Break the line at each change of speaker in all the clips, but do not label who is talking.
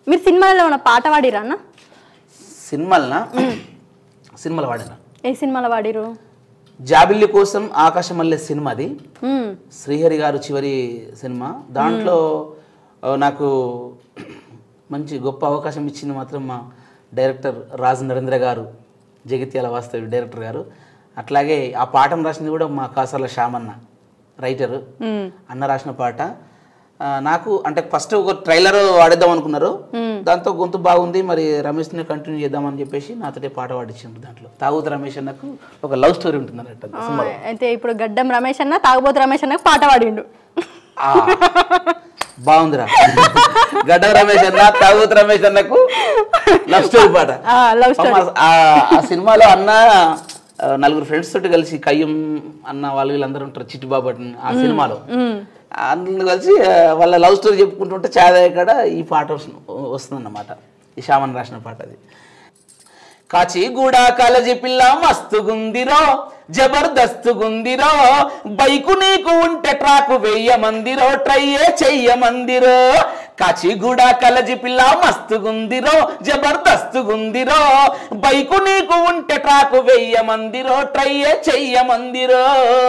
మీరు సినిమాలో ఏమైనా పాట పాడిరా అన్న
సినిమాలనా సినిమాలు వాడినా
ఏ సినిమాలో పాడిరు
జాబిల్లి కోసం ఆకాశమల్లె సినిమాది
మ్మ్.
శ్రీహరి గారు చివరి సినిమా దాంట్లో ఆ, నాకు మంచి గొప్ప అవకాశం ఇచ్చింది మాత్రం మా డైరెక్టర్ రాజు నరేంద్ర గారు జగిత్యాల వాస్తవి డైరెక్టర్ గారు అట్లాగే ఆ పాఠం రాసింది కూడా మా కాసాల శ్యామన్న రైటరు
మ్మ్.
అన్న రాసిన పాట ఆ, నాకు అంటే ఫస్ట్ ఒక ట్రైలర్ వాడేద్దాం అనుకున్నారు దాంతో గొంతు బాగుంది మరి రమేష్ని కంటిన్యూ చేద్దామని చెప్పేసి నాతోటే పాట పాడించిండ్రు దాంట్లో తాగుతు రమేష్ అన్నకు ఒక లవ్ స్టోరీ ఉంటుంది అన్నట్టు
ఆ, అయితే ఇప్పుడు గడ్డం రమేష్ అన్న తాగబోతు రమేష్ అన్నకు పాట పాడిండు
ఆ, బాగుందిరా గడ్డ రమేష్ అన్న తాగుతు రమేష్ అన్నకు లవ్ స్టోరీ పాట
ఆ, love story.
పాపం ఆ ఆ సినిమాలో అన్న ఆ, నలుగురు ఫ్రెండ్స్ తోటి కలిసి కయ్యం అన్న వాళ్ళు వీళ్ళందరూ ఉంటారు చిట్టుబాబు అని ఆ సినిమాలో అందరూ కలిసి ఆ, వాళ్ళ లవ్ స్టోరీ చెప్పుకుంటుంటే చాయ్ కాడ ఈ పాట వస్తుంది అన్నమాట ఈ శ్యామన్ రాసిన పాట అది కాచిగూడ కాలేజీ పిల్ల మస్తుగుందిరో జబర్దస్తుగుందిరో బైకు నీకు ఉంటే ట్రాకు వెయ్యమందిరో ట్రయ్యే చెయ్యమందిరో కాచిగూడ కాలేజీ పిల్ల మస్తుగుందిరో జబర్దస్తుగుందిరో బైకు నీకు ఉంటే ట్రాకు వెయ్యమందిరో ట్రయ్యే చెయ్యమందిరో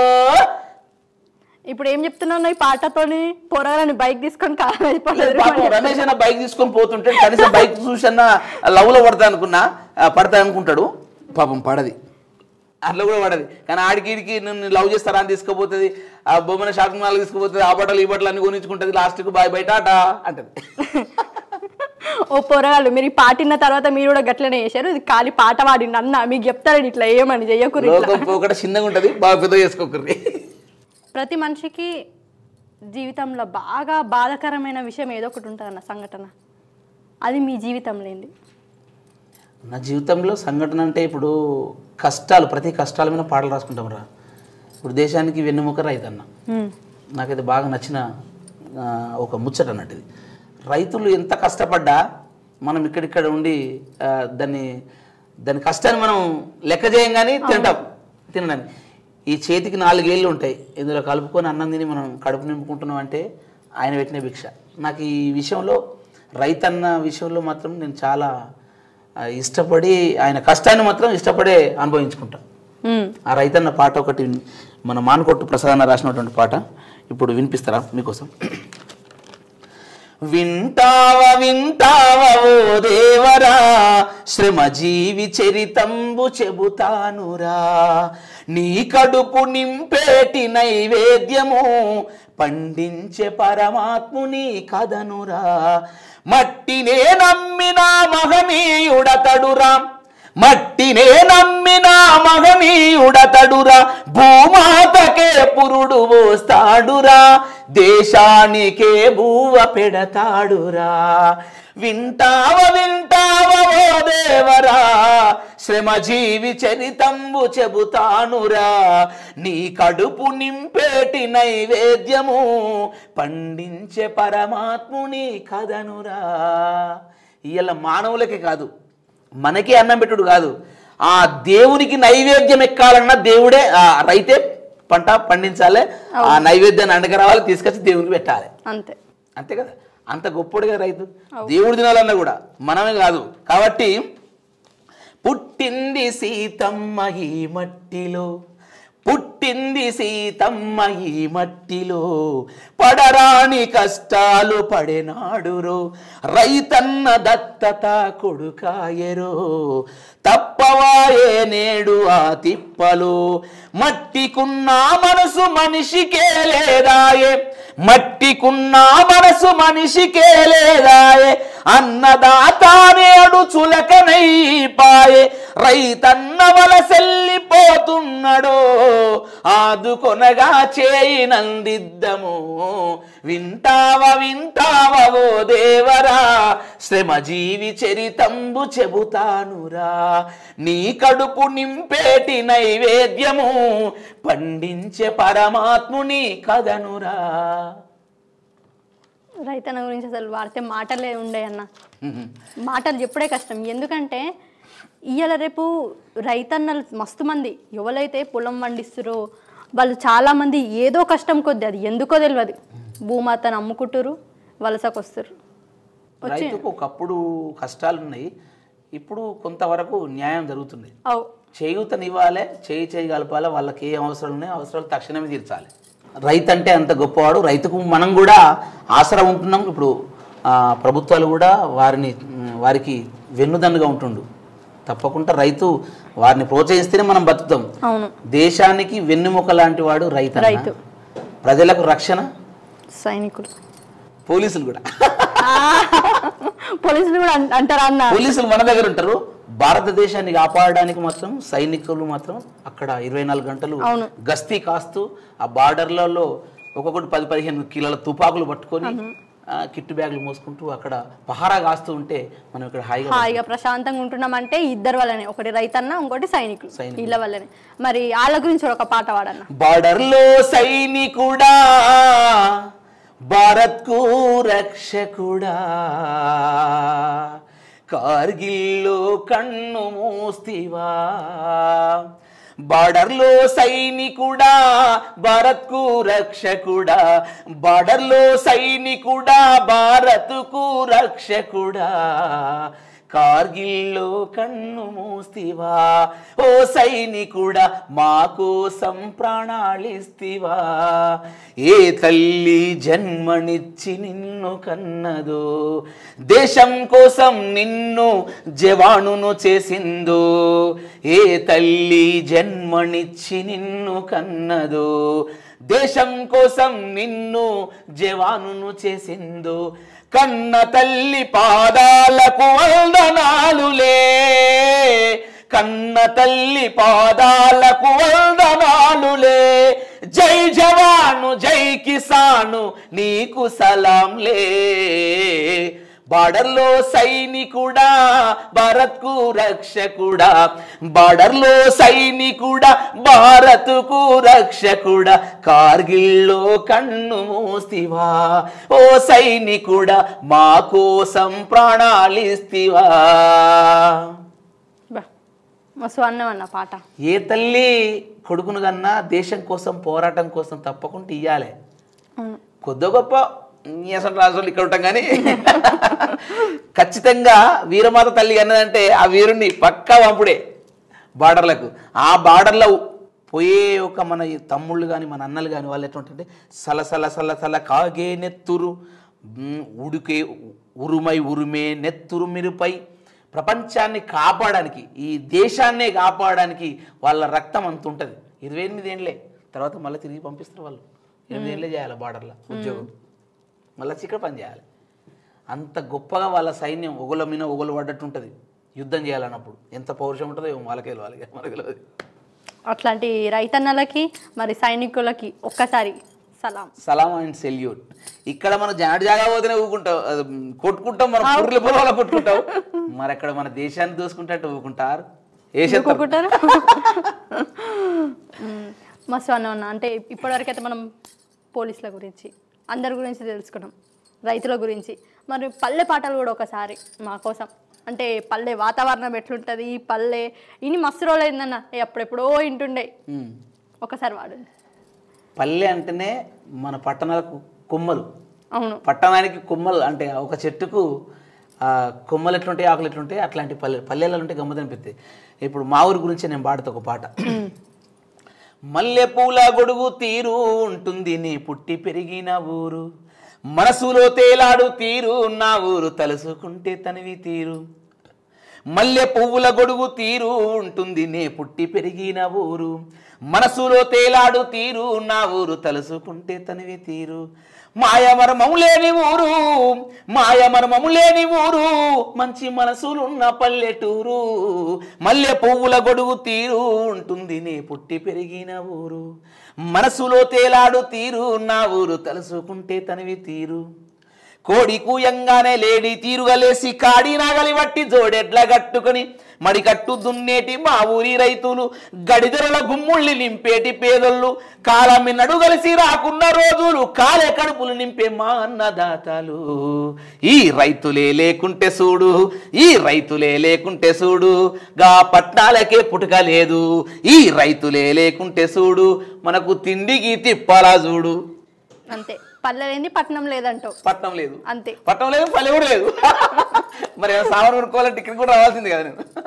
ఇప్పుడు ఏం చెప్తున్నావు ఈ పాటతోని పొరగాలని బైక్ తీసుకొని కాలం అయిపోలేదు
పాపం రమేష్ అన్న బైక్ తీసుకొని పోతుంటే కనీసం బైక్ చూసన్నా లవ్ లో పడతా అనుకున్నా ఆ, పడతా అనుకుంటాడు పాపం పడది అట్లా కూడా పడది కానీ ఆడికి ఈడికి నన్ను లవ్ చేస్తారా అని తీసుకుపోతుంది ఆ బొమ్మన షాపింగ్ మాల్ తీసుకుపోతుంది ఆ బట్టలు ఈ బట్టలు అన్ని కొనిచ్చుకుంటుంది లాస్ట్కి బాయ్ బయట ఆట అంటది
ఓ పొరగాళ్ళు మీరు ఈ పాట విన్న తర్వాత మీరు కూడా గట్లనే చేశారు ఇది ఖాళీ పాట పాడిండు అన్న మీకు చెప్తారండి ఇట్లా ఏమని చెయ్యకూరి ఇట్లా
లోకం పోకడ చిన్నగా ఉంటుంది బాగా పెద్ద చేసుకోకర్రి
ప్రతి మనిషికి జీవితంలో బాగా బాధాకరమైన విషయం ఏదో ఒకటి ఉంటుంది అన్న సంఘటన అది మీ జీవితంలో ఏంది
నా జీవితంలో సంఘటన అంటే ఇప్పుడు కష్టాలు ప్రతి కష్టాల మీద పాటలు రాసుకుంటాం రా ఇప్పుడు దేశానికి వెన్నెముక రైతన్న
మ్మ్.
నాకైతే బాగా నచ్చిన ఆ, ఒక ముచ్చట అన్నట్టు ఇది రైతులు ఎంత కష్టపడ్డా మనం ఇక్కడిక్కడ ఉండి ఆ, దాన్ని దాని కష్టాన్ని మనం లెక్క చేయం కానీ తింటాం తినడానికి ఈ చేతికి నాలుగేళ్ళు ఉంటాయి ఇందులో కలుపుకొని అన్నం తిని మనం కడుపు నింపుకుంటున్నాం అంటే ఆయన పెట్టిన భిక్ష నాకు ఈ విషయంలో రైతన్న విషయంలో మాత్రం నేను చాలా ఆ, ఇష్టపడి ఆయన కష్టాన్ని మాత్రం ఇష్టపడే అనుభవించుకుంటాను
మ్మ్.
ఆ రైతన్న పాట ఒకటి మన మానకొట్టు ప్రసాదన్న రాసినటువంటి పాట ఇప్పుడు వినిపిస్తారా మీకోసం వింటావ వింటావ ఓ దేవరా శ్రమ జీవి చరితంబు చెబుతానురా నీ కడుపు నింపేటి నైవేద్యము పండించే పరమాత్ముని కథనురా మట్టినే నమ్మిన మహనీయుడతడురా మట్టినే నమ్మిన మహనీయుడతడురా భూమాతకే పురుడు పోస్తాడురా దేశానికే బూవ పెడతాడురా వింటావ వింటావ ఓ దేవరా శ్రమ జీవి చరితంబు చెబుతానురా నీ కడుపు నింపేటి నైవేద్యము పండించే పరమాత్ముని కథనురా ఇవాళ మానవులకే కాదు మనకి అన్నం పెట్టుడు కాదు ఆ దేవునికి నైవేద్యం ఎక్కాలన్నా దేవుడే ఆ రైతే పంట పండించాలి ఆ నైవేద్యాన్ని అండగరావాలి తీసుకొచ్చి దేవునికి పెట్టాలి
అంతే
అంతే కదా అంత గొప్పడుగా రైతు దేవుడు తినాలన్నా కూడా మనమే కాదు కాబట్టి పుట్టింది సీతమ్మ ఈ మట్టిలో పుట్టింది సీతమ్మ ఈ మట్టిలో పడరాని కష్టాలు పడెనాడురో రైతన్న దత్తత కొడుకాయరో తప్పవాయే నేడు ఆ తిప్పలు మట్టికున్న మనసు మనిషికే లేదాయే మట్టికున్న మనసు మనిషికే లేదాయే అన్నదాతానేడు చులకనైపాయే రైతన్న వలసెల్లిపోతున్నాడో ఆదుకొనగా చేయి నందిద్దము వింటావ వింటావ ఓ దేవరా శ్రమ జీవి చరితంబు చెబుతానురా నీ కడుపు నింపేటి నైవేద్యము పండించే పరమాత్ముని కథనురా
రైతన్న గురించి అసలు వాడితే మాటలే ఉండే అన్న మాటలు చెప్పుడే కష్టం ఎందుకంటే ఇయ్యాల రేపు రైతన్నలు మస్తు మంది ఎవరైతే పొలం పండిస్తురో వాళ్ళు చాలా మంది ఏదో కష్టం కొద్ది అది ఎందుకో తెలియదు భూమాతను అమ్ముకుంటారు వలసకు వస్తారు
రైతుకు ఒకప్పుడు కష్టాలు ఉన్నాయి ఇప్పుడు కొంతవరకు న్యాయం జరుగుతుంది
అవు
చేయూతనివ్వాలి చేయి చేయి కలపాలి వాళ్ళకి ఏ అవసరాలు ఉన్నాయో అవసరాలు తక్షణమే తీర్చాలి రైతు అంటే అంత గొప్పవాడు రైతుకు మనం కూడా ఆసరా ఉంటున్నాం ఇప్పుడు ఆ, ప్రభుత్వాలు కూడా వారిని ఉమ్, వారికి వెన్నుదన్నుగా ఉంటుండు తప్పకుండా రైతు వారిని ప్రోత్సహిస్తేనే మనం బతుకుతాం
అవును
దేశానికి వెన్నుముక లాంటి వాడు రైతు అన్న.
రైతు.
ప్రజలకు రక్షణ
సైనికులు
పోలీసులు కూడా
పోలీసులు కూడా అన్- అంటారా అన్న
పోలీసులు మన దగ్గర ఉంటారు భారతదేశాన్ని కాపాడడానికి మాత్రం సైనికులు మాత్రం అక్కడ ఇరవై నాలుగు గంటలు
అవును.
గస్తీ కాస్తూ ఆ బార్డర్లలో ఒక్కొక్కటి పది పదిహేను కిలోల తుపాకులు పట్టుకొని ఆ, కిట్టు బ్యాగులు మోసుకుంటూ అక్కడ పహారా కాస్తూ ఉంటే మనం ఇక్కడ హాయిగా
హాయిగా ప్రశాంతంగా ఉంటున్నామంటే ఇద్దరు వల్లనే ఒకటి రైతన్న ఇంకోటి సైనికులు
సైనికులు.
వీళ్ళ వల్లనే మరి వాళ్ళ గురించి కూడా ఒక పాట పాడన్న
బార్డర్లో సైనికుడా భారత్కు రక్షకుడా కార్గిల్లో కన్ను మూస్తివా బార్డర్లో సైనికుడా భారత్కు రక్షకుడా బార్డర్లో సైనికుడా భారత్కు రక్షకుడా కార్గిల్లో కన్ను మూస్తివా ఓ సైనికుడా మా కోసం ప్రాణాళిస్తివా ఏ తల్లి జన్మనిచ్చి నిన్ను కన్నదో దేశం కోసం నిన్ను జవానును చేసిందో ఏ తల్లి జన్మనిచ్చి నిన్ను కన్నదో దేశం కోసం నిన్ను జవానును చేసిందో కన్న తల్లి పాదాలకు వందనాలులే కన్న తల్లి పాదాలకు వందనాలులే జై జవాను జై కిసాను నీకు సలాంలే బార్డర్లో సైనికుడా భారత్కు రక్షకుడా బార్డర్లో సైనికుడా భారత్కు రక్షకుడా కార్గిల్లో కన్ను మూస్తివా ఓ సైనికుడా మా కోసం ప్రాణాలిస్తివా
బా మస్తు అన్నం అన్న పాట
ఏ తల్లి కొడుకును కన్నా దేశం కోసం పోరాటం కోసం తప్పకుండా ఇయ్యాలి
అవును.
కొద్ది గొప్ప ఈ అసలు రాజులు ఇక్కడ ఉంటాం కానీ ఖచ్చితంగా వీరమాత తల్లి అన్నదంటే ఆ వీరుణ్ణి పక్కా పంపుడే బార్డర్లకు ఆ బార్డర్లో పోయే ఒక మన ఈ తమ్ముళ్ళు కానీ మన అన్నలు కానీ వాళ్ళు ఎట్లుంటుంటే సల సల సల సల కాగే నెత్తురు ఉమ్, ఉడికే ఉరుమై ఉరుమే నెత్తురు మిరుపై ప్రపంచాన్ని కాపాడడానికి ఈ దేశాన్నే కాపాడడానికి వాళ్ళ రక్తం అంత ఉంటుంది ఇరవై ఎనిమిది ఏండ్లే తర్వాత మళ్ళీ తిరిగి పంపిస్తారు వాళ్ళు ఎనిమిది ఏండ్లే చేయాలి బార్డర్లో ఉద్యోగం మళ్ళీ చిక్కడ పని చేయాలి అంత గొప్పగా వాళ్ళ సైన్యం ఒగుల మీద ఒగులు పడ్డట్టు ఉంటుంది యుద్ధం చేయాలన్నప్పుడు ఎంత పౌరుషం ఉంటుందో ఏమో వాళ్ళకే వాళ్ళకి మనకి తెలియదు
అట్లాంటి రైతన్నలకి మరి సైనికులకి ఒక్కసారి సలాం
సలాం అండ్ సెల్యూట్ ఇక్కడ మనం జాడి జాగా పోతేనే ఊకుంటాం అది, కొట్టుకుంటాం మనం పుర్రెల పొలంలో కొట్టుకుంటాం మరి అక్కడ మన దేశాన్ని దోసుకుంటే ఊకుంటారు ఏ శత్రు
ఒక్కొక్కటారు మస్తు అన్న ఉన్నా అంటే ఇప్పటివరకు అయితే మనం పోలీసుల గురించి అందరి గురించి తెలుసుకున్నాం రైతుల గురించి మరి పల్లె పాటలు కూడా ఒకసారి మా కోసం అంటే పల్లె వాతావరణం ఎట్లుంటుంది ఈ పల్లె ఇన్ని మస్తు రోజులు అయిందన్న ఏ అప్పుడెప్పుడో ఇంటుండే
ఉమ్.
ఒకసారి వాడండి
పల్లె అంటేనే మన పట్టణాలకు కొమ్మలు
అవును
పట్టణానికి కొమ్మలు అంటే ఒక చెట్టుకు ఆ, కొమ్మలు ఎట్లుంటాయి ఆకులు ఎట్లుంటాయి అట్లాంటి పల్లె పల్లెలలో ఉంటే గమ్మత్ అనిపిస్తాయి ఇప్పుడు మా ఊరి గురించి నేను పాడుతా ఒక పాట మల్లె పూల గొడుగు తీరు ఉంటుంది నీ పుట్టి పెరిగిన ఊరు మనసులో తేలాడు తీరు నా ఊరు తలుసుకుంటే తనివి తీరు మల్లె పువ్వుల గొడుగు తీరు ఉంటుంది నే పుట్టి పెరిగిన ఊరు మనసులో తేలాడు తీరు నా ఊరు తలుసుకుంటే తనివి తీరు మాయమర్మము లేని ఊరు మాయమర్మము లేని ఊరు మంచి మనసులున్న పల్లెటూరు మల్లె పువ్వుల గొడుగు తీరు ఉంటుంది నే పుట్టి పెరిగిన ఊరు మనసులో తేలాడు తీరు నా ఊరు తలుసుకుంటే తనివి తీరు కోడి కూయంగానే లేడి తీరుగలేసి కాడి నాగలి వట్టి జోడెడ్ల కట్టుకొని మడికట్టు దున్నేటి మా ఊరి రైతులు గడిదెరల గుమ్ముళ్ళి నింపేటి పేదోళ్ళు కాలమి నడుగలిసి రాకున్న రోజులు కాలే కడుపులు నింపే మా అన్నదాతలు ఈ రైతులే లేకుంటే చూడు ఈ రైతులే లేకుంటే చూడు గా పట్నాలకే పుట్టుక లేదు ఈ రైతులే లేకుంటే చూడు మనకు తిండికి తిప్పలా చూడు
అంతే పల్లె లేని పట్నం లేదంటావు
పట్నం లేదు
అంతే
పట్నం లేదు పల్లె కూడా లేదు మరి సామాన్ కొనుక్కోవాలంటే టికెట్ కూడా రావాల్సింది కదా నేను